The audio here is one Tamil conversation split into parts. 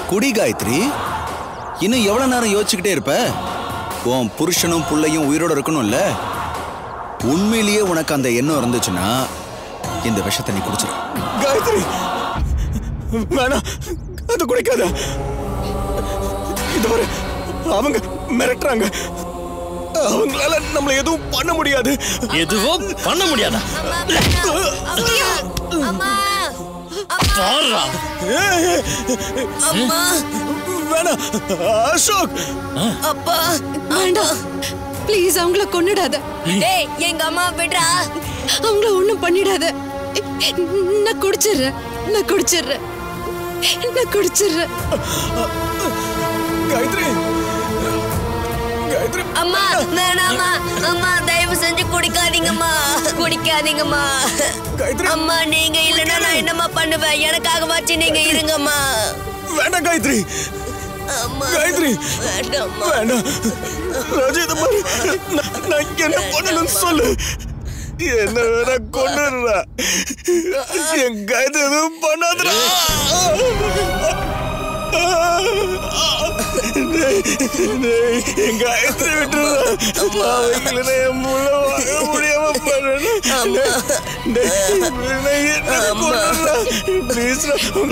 குடி காயத்ரி இன்னும் எவ்வளவு நேரம் யோசிச்சுக்கிட்டே இருப்ப உன் புருஷனும் புள்ளையும் உயிரோட இருக்கணும்ல உண்மையிலேயே உனக்கு அந்த எண்ணம் இருந்துச்சுன்னா இந்த விஷத்தை நீ குடிச்சிரு காயத்ரி வேணாம் அது குடிக்காத இது ஒரு அவங்க மிரட்டுறாங்க அவங்களால நம்மள எதுவும் பண்ண முடியாது எதுவும் பண்ண முடியாதா பாருடா வேணாம் அசோக் அப்பா வேண்டாம் ப்ளீஸ் அவங்கள கொன்னுடாத டேய் எங்க அம்மா விடுறா அவங்கள ஒண்ணும் பண்ணிடாத நான் குடிச்சிடுறேன் நான் குடிச்சிடுறேன் நான் குடிச்சிடுறேன் காயத்ரி காயத்ரி அம்மா வேணாம்மா அம்மா தயவு செஞ்சு குடிக்காதீங்கம்மா குடிக்காதீங்கம்மா காயத்ரி. அம்மா நீங்க இல்லைன்னா நான் என்னம்மா பண்ணுவேன் எனக்காக வச்சு நீங்க இருங்கம்மா வேண்டாம் காயத்ரி அம்மா காயத்ரி வேண்டாம்மா வேண்டாம் ராஜு இதை பாரு நான் நான் என்ன பண்ணணும்னு சொல்லு என்ன வேணா கொண்டுடுறா என் காயத்ரி எதுவும் பண்ணாதுடா டேய், டேய், என் காயத்ரி விட்டுறா அவங்கள என் முள்ள வாங்க முடியாம பண்ணணும் டேய், நான் என்ன கொண்டுடுறா ப்ளீஸ்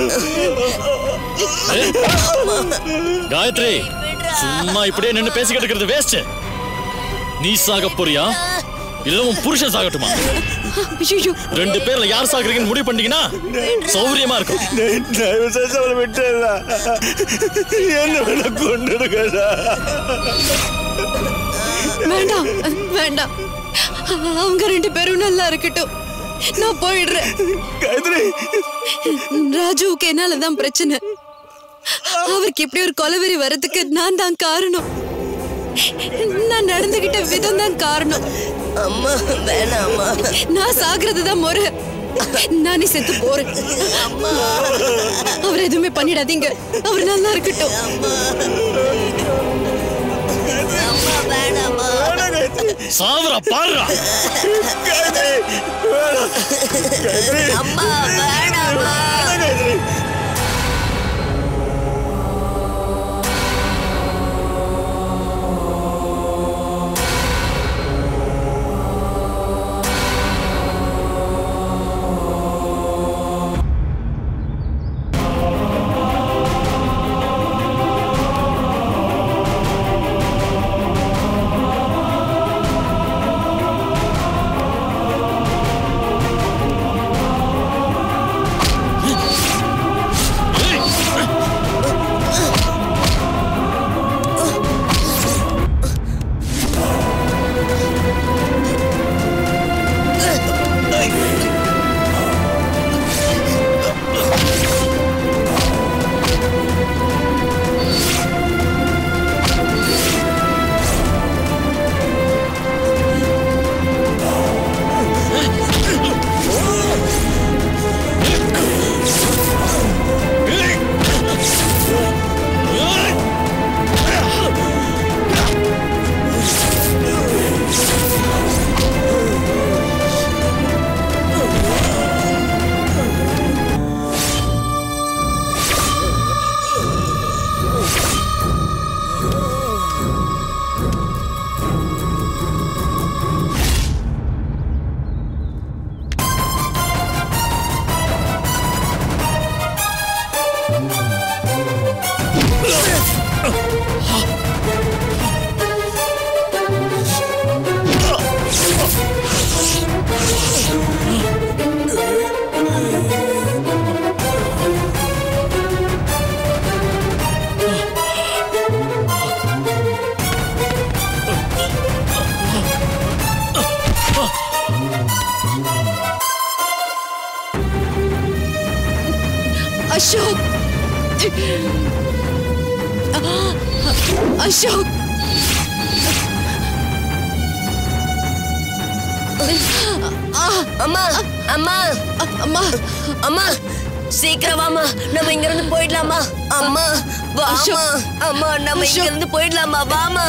காயத்ரி சும்மா இப்படியே நின்னு பேசிக்கிட்டு இருக்கிறது வேஸ்ட் நீ சாக போறியா இல்ல உன் புருஷன் சாகட்டுமா ஐயோ ரெண்டு பேர்ல யார் சாகுறீங்கன்னு முடிவு பண்ணீங்கன்னா சௌகரியமா இருக்கும் டேய், தயவு செஞ்சு அவளை விட்டுறா என்ன வேணா கொண்டுடுங்கடா வேண்டாம் வேண்டாம் அவங்க ரெண்டு பேரும் நல்லா இருக்கட்டும் நான் போயிடுறேன் காயத்ரி ராஜுவுக்கு என்னால தான் பிரச்சனை அவருக்கு இப்படி ஒரு கொலவெறி வர்றதுக்கு நான் தான் காரணம் நான் நடந்துகிட்ட விதம் தான் காரணம் அம்மா வேணாம்மா நான் சாகுறது தான் முறை நானே செத்து போறேன் அவர் எதுவுமே பண்ணிடாதீங்க அவர் நல்லா இருக்கட்டும் அம்மா வேணாம்மா வேணாம் காயத்ரி சாவுறா பாருடா காயத்ரி வேணாம் காயத்ரி அம்மா வேணாம்மா வேணாம் காயத்ரி அசோக் அசோக் அம்மா அம்மா அம்மா அம்மா சீக்கிரம் வாமா நம்ம இங்க இருந்து போயிடலாமா அம்மா வாமா அசோக். அம்மா நம்ம இங்க அசோக். இருந்து போயிடலாமா வாமா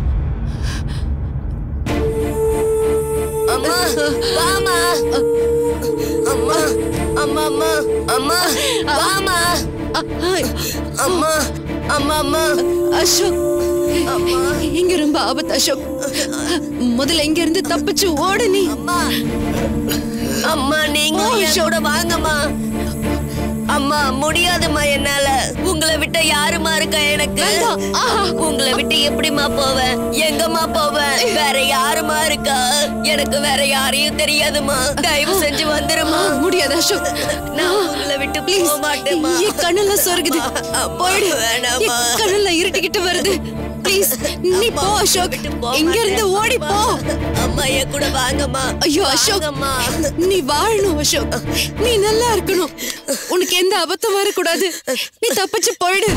அம்மா வாமா அம்மா அம்மா அம்மா அம்மா வாமா அ- அ- அம்மா அம்மா அம்மா அசோக் இங்க ரொம்ப ஆபத்து அசோக் முதல்ல இங்க இருந்து தப்பிச்சு ஓடு நீ அம்மா நீங்க ஓ, என் கூட வாங்கம்மா அம்மா முடியாதும்மா என்னால உங்களை விட்ட யாருமா இருக்கா எனக்கு வேண்டாம். ஆஹா. உங்களை விட்டு எப்படிம்மா போவேன் எங்கம்மா போவேன் வேற யாருமா இருக்கா எனக்கு வேற யாரையும் தெரியாதும்மா தயவு செஞ்சு வந்துருமா முடியாது அசோக் நான் உங்களை விட்டு ப்ளீஸ் போக மாட்டேம்மா என் கண்ணுல சொருகுது போயிடு வேணாம்மா. என் கண்ணுல இருட்டிக்கிட்டு வருது ப்ளீஸ் நீ போ அசோக் விட்டு போக இங்க இருந்து மாட்டேன். ஓடி போ அம்மா என் கூட வாங்கம்மா ஐயோ அசோக் வாங்கம்மா நீ வாழணும் அசோக் நீ நல்லா இருக்கணும் உனக்கு எந்த அபத்தம் வரக்கூடாது நீ தப்பிச்சு போயிடு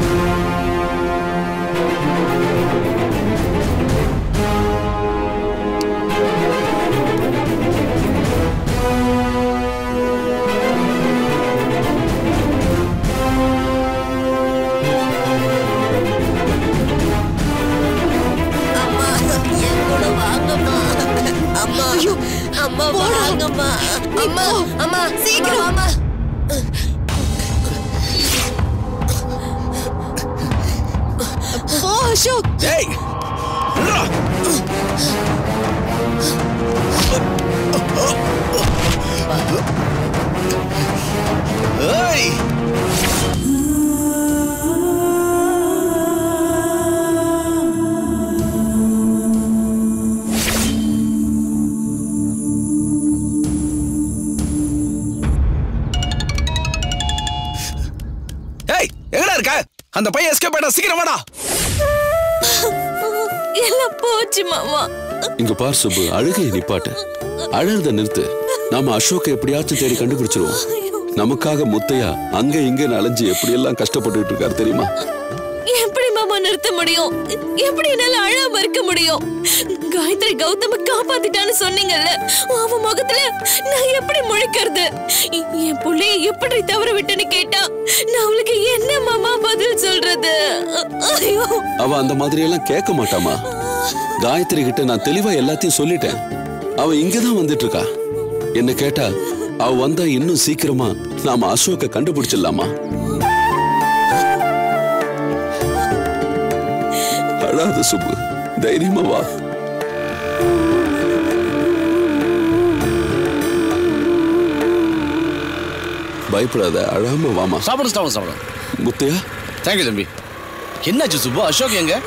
அம்மா என் கூட வாங்கம்மா அம்மா ஐயோ, அம்மா போடா. வாங்கம்மா நீ அம்மா போ. அம்மா சீக்கிரம். அம்மா போ அசோக் டேய் நில்றா. ஏய் ஏய் எங்கடா இருக்க அந்த பையன் எஸ்கேப் ஆயிட்டா சீக்கிரம் வாடா எல்லாம் போச்சு மாமா இங்க பார் சுப்பு அழுகையை நிப்பாட்டு அழறத நிறுத்து நாம அசோக்கை எப்படியாச்சும் தேடி கண்டுபிடிச்சிருவோம் நமக்காக முத்தையா அங்க இங்க அலைஞ்சு எப்படியெல்லாம் கஷ்டப்பட்டுட்டு இருக்காரு தெரியுமா எப்படி மாமா நிறுத்த முடியும் எப்படி என்னால அழாம இருக்க முடியும் காயத்ரி கௌதம காப்பாத்திட்டான்னு சொன்னீங்கல்ல அவன் முகத்துல நான் எப்படி முழிக்கிறது என் புள்ளைய எப்படி தவற விட்டேன்னு கேட்டா நான் அவளுக்கு என்ன மாமா பதில் சொல்றது ஐயோ அவ அந்த மாதிரி எல்லாம் கேட்க மாட்டாமா காயத்ரி கிட்ட நான் தெளிவா எல்லாத்தையும் சொல்லிட்டேன் அவ இங்கதான் வந்துட்டு இருக்கா என்ன கேட்டா அவ வந்தா இன்னும் சீக்கிரமா நாம அசோக்க கண்டுபிடிச்சிடலாமா அழாத சுப்பு தைரியமா வா பயப்படாத அழாம வாமா சாப்பிடு சாப்பிடு சாப்பிடு முத்தையா தேங்க்யூ தம்பி என்னாச்சு சுப்பு அசோக் எங்க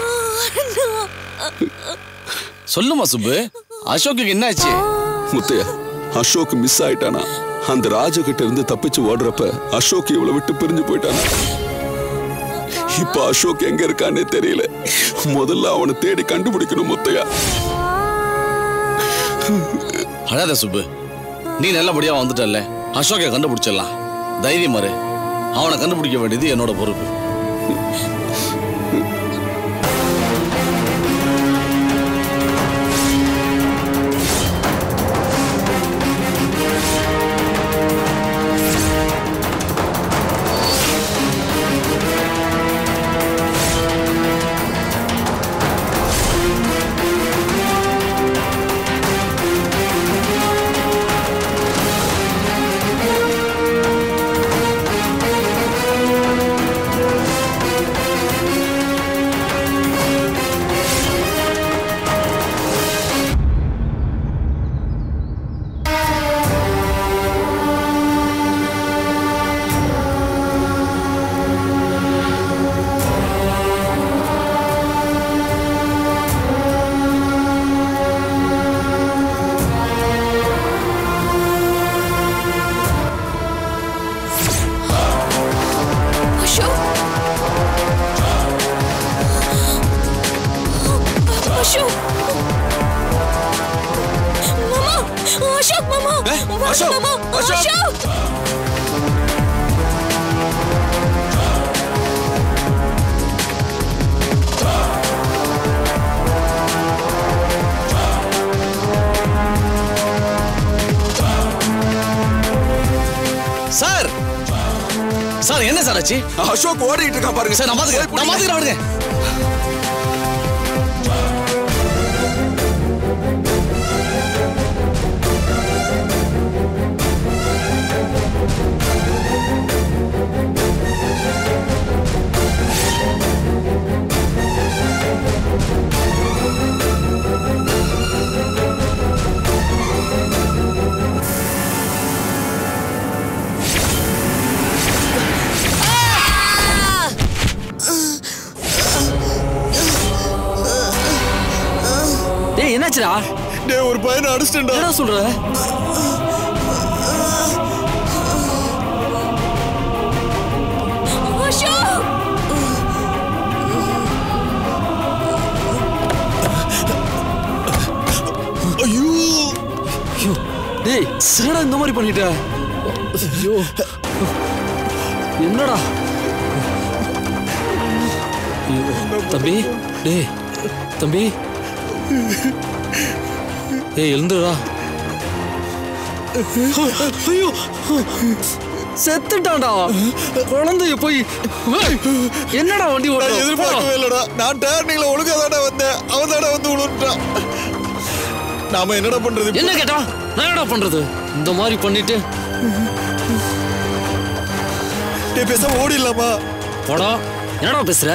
சொல்லுமா சுப்பு அசோக்குக்கு என்னாச்சு முத்தையா அசோக் மிஸ் ஆயிட்டானா அந்த ராஜு கிட்ட இருந்து தப்பிச்சு ஓடுறப்ப அசோக் இவளை விட்டு பிரிஞ்சு போயிட்டானா இப்ப அசோக் எங்க இருக்கானே தெரியல முதல்ல அவனை தேடி கண்டுபிடிக்கணும் முத்தையா அழாத சுப்பு நீ நல்லபடியா வந்துட்டல்ல அசோக்கை கண்டுபிடிச்சிடலாம் தைரியம் மாறு அவனை கண்டுபிடிக்க வேண்டியது என்னோட பொறுப்பு அசோக் அசோக் மாமா அசோக் மாமா வாங்க அசோக், மாமா அசோக். அசோக் சார் சார் என்ன சார் ஆச்சு அசோக் ஓடிட்டு இருக்கான் பாருங்க சார் நான் பாத்துக்கிறேன் நான் பாத்துக்கிறேன் விடுங்க என்னாச்சுடா டேய் ஒரு பையனை அடிச்சிட்டேன்டா என்ன சொல்ற அசோக் ஐயோ ஐயோ டேய் என்னடா இந்த மாதிரி பண்ணிட்ட ஐயோ என்னடா ஐயோ, தம்பி டேய் தம்பி ஏய் எழுந்துடா ஐயோ செத்துட்டான்டா குழந்தைய போய் ஏய், என்னடா வண்டி நான் ஓடுற எதிர்பார்க்கவே இல்லடா நான் டேர்னிங்ல ஒழுங்கா தானே வந்தேன் அவன் தானே வந்து விழுந்துட்டான் நாம என்னடா பண்றது இப்போ? என்ன கேட்டா நான் என்னடா பண்றது இந்த மாதிரி பண்ணிட்டு டேய் பேசாம ஓடிடலாமா போடா என்னடா பேசுற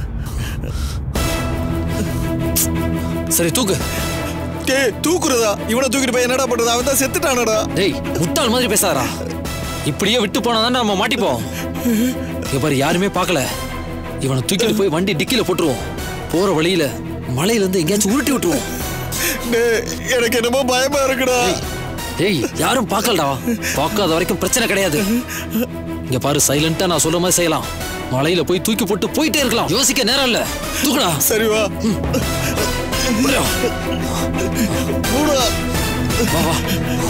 சரி தூக்கு டேய் தூக்குறதா இவனை தூக்கிட்டு போய் என்னடா பண்றது அவன் தான் செத்துட்டானடா டேய் முட்டாள் மாதிரி பேசாதடா இப்படியே விட்டு போனா தானே நம்ம மாட்டிப்போம் இங்க பாரு யாருமே பார்க்கல இவனை தூக்கிட்டு போய் வண்டி டிக்கில போட்டுருவோம் போற வழியில மலையில இருந்து எங்கேயாச்சும் உருட்டி விட்டுருவோம் டேய் எனக்கு என்னமோ பயமா இருக்குடா டேய் யாரும் பார்க்கலடா பார்க்காத வரைக்கும் பிரச்சனை கிடையாது இங்க பாரு சைலண்டா நான் சொல்ற மாதிரி செய்யலாம் மலையில போய் தூக்கி போட்டு போயிட்டே இருக்கலாம் யோசிக்க நேரம் இல்ல தூக்குடா சரி வா புரியா? மூடா வா வா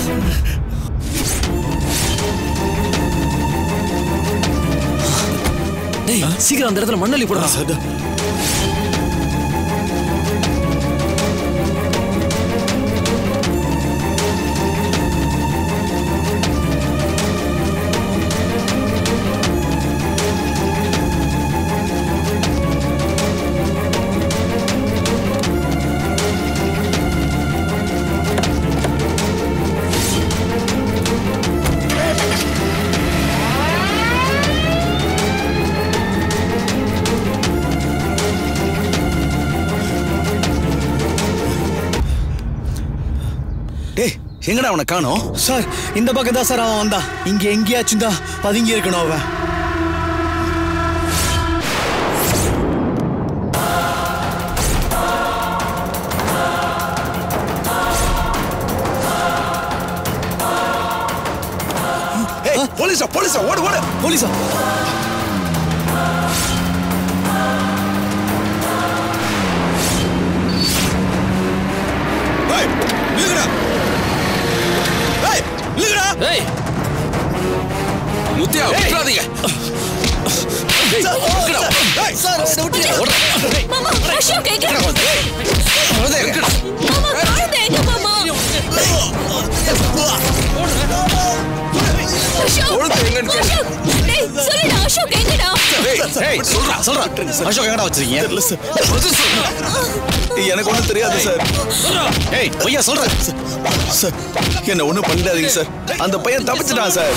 டேய் சீக்கிரம் அந்த இடத்துல மண்ணள்ளி போடுறா டேய் எங்கடா அவனை காணோம் சார் இந்த பக்கம் தான் சார் அவன் வந்தான் இங்க எங்கேயாச்சும் தான் பதுங்கி இருக்கணும் அவன் ஏய் போலீஸா போலீஸா ஓடு ஓடு போலீஸா ஏய் நில்லுங்கடா ஏய் நில்லுங்கடா ஏய் முத்தியா விட்டுறாதீங்க டேய் இருக்கடா. ஏய் சார் என்ன விட்டு மாமா அசோக் எங்க மாமா குழந்தை எங்க மாமா அசோக் குழந்தை எங்கன்னு கேளு. அசோக் டேய் சொல்லுடா அசோக் எங்கடா ஏய் ஏய் சொல்றா சொல்றா அசோக் எங்கடா வச்சிருக்கீங்க தெரியல சார் எனக்கு ஒன்றும் தெரியாது சார் ஏய் பொய்யா சொல்றேன் சார் என்ன ஒன்றும் பண்ணிடாதீங்க சார் அந்த பையன் தப்பிச்சிட்டான் சார்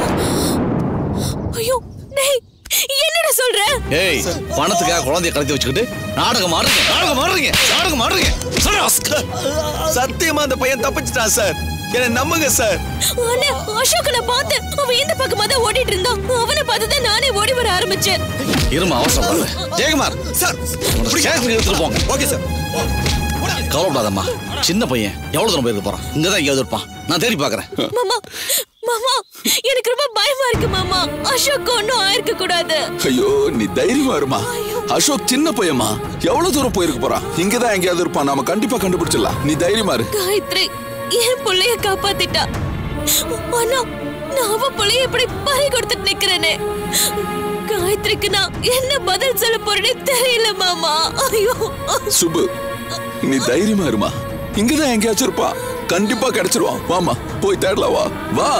ஐயோ டேய் என்னடா சொல்ற ஏய் பணத்துக்காக குழந்தைய கடத்தி வச்சுக்கிட்டு நாடகம் ஆடுறீங்க நாடகம் ஆடுறீங்க நாடகம் ஆடுறீங்க சொல்றா சத்தியமா அந்த பையன் தப்பிச்சிட்டான் சார் என்ன நம்புங்க சார் அண்ணா அசோக் நான் பார்த்தேன் அவன் இந்த பக்கமா தான் ஓடிட்டு இருந்தான் அவனை பார்த்து தான் நானே ஓடி வர ஆரம்பிச்சேன் இருமா அவசரம் ஜெயக்குமார் சார் ஸ்டேஷனுக்கு எடுத்துட்டு போங்க ஓகே சார் கவலைப்படாதம்மா சின்ன பையன் எவ்வளவு தூரம் போயிருக்கு போறான் இங்கதான் எங்கேயாவது இருப்பான் நான் தேடி பாக்குறேன் மாமா மாமா எனக்கு ரொம்ப பயமா இருக்கு மாமா அசோக் ஒன்னும் ஆயிருக்க கூடாது ஐயோ நீ தைரியமா இருமா அசோக் சின்ன பையமா எவ்வளவு தூரம் போயிருக்க போறான் இங்கதான் எங்கேயாவது இருப்பான் நாம கண்டிப்பா கண்டுபிடிச்சிடலாம் நீ தைரியமா இரு காயத்ரி என் புள்ளைய காப்பாத்திட்டா ஆனா நான் அவ புள்ளைய இப்படி பறி கொடுத்துட்டு நிக்கிறேனே காயத்ரிக்கு நான் என்ன பதில் சொல்ல போறேனே தெரியல மாமா ஐயோ சுபு நீ தைரியமா இருமா இங்கதான் எங்கேயாச்சும் இருப்பான் கண்டிப்பா கிடைச்சிருவான் வாமா போய் தேடலாம் வா வா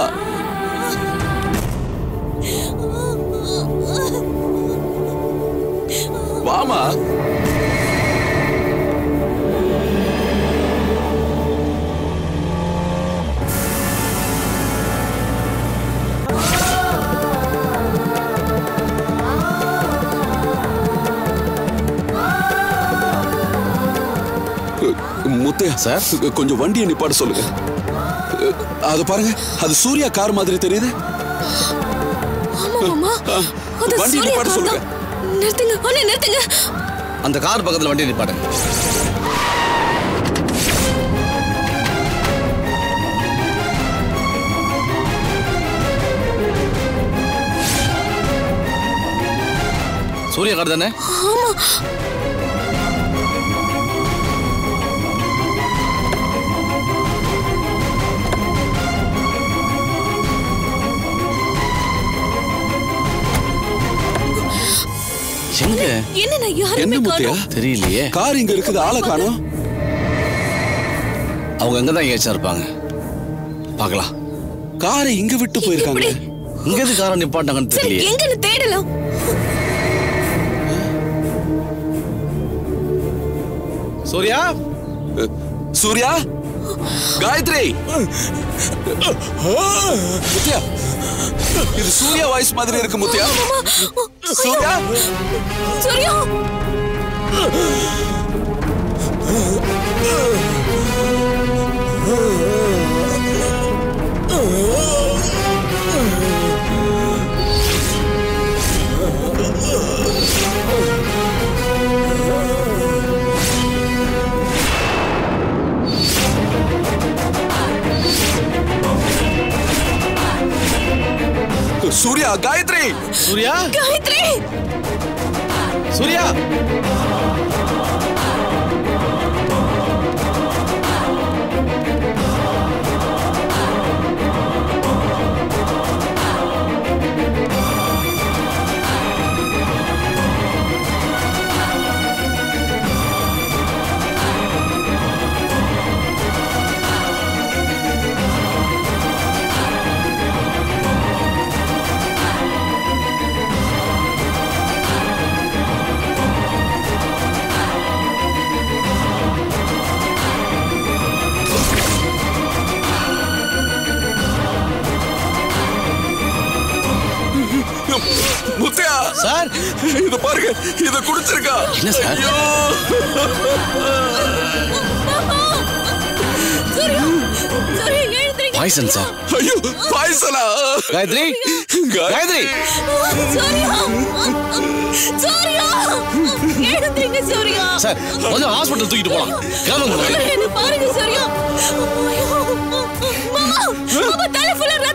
வாமா முத்தையா சார். கொஞ்சம் வண்டியை நிப்பாட்ட சொல்லுங்க அது பாருங்க அது சூர்யா கார் மாதிரி தெரியுது ஆமா மாமா அது வண்டி சூர்யா நிப்பாட்ட கார் சொல்லுங்க. தான். நிறுத்துங்க அண்ணே நிறுத்துங்க அந்த கார் பக்கத்துல வண்டி நிப்பாட்டுங்க சூர்யா கார் தானே ஆமா எங்க என்ன நான் யாருமே என்ன முத்தையா காணோம் தெரியலையே கார் இங்க இருக்குது ஆளை காணோம் அவங்க அங்க தான் எங்கேயாச்சும் இருப்பாங்க பார்க்கலாம் காரை இங்க விட்டு போயிருக்காங்க எப்படி? இங்க எது காரை நிப்பாட்டாங்கன்னு சரி தெரியலையே எங்கன்னு தேடலாம் சூர்யா சூர்யா காயத்ரி முத்தியா இது சூர்யா வாய்ஸ் மாதிரி இருக்கு முத்தியா சூர்யா சூர்யா சூர்யா காயத்ரி சூர்யா காயத்ரி சூர்யா முத்தியா சார் இத பாருங்க இத குடிச்சிருக்கா என்ன சார்? ஐயோ சூர்யா சூர்யா எழுந்திருங்க பாய்சன் சார் ஐயோ பாய்சலா காயத்ரி காயத்ரி சூர்யா சூர்யா எழுந்திருங்க சூர்யா சார் முதல்ல ஹாஸ்பிட்டல் தூக்கிட்டு போலாம் கிளம்புங்க முதல்ல. என்ன பாருங்க சூர்யா மாமா மாமா தலை ஃபுல்லா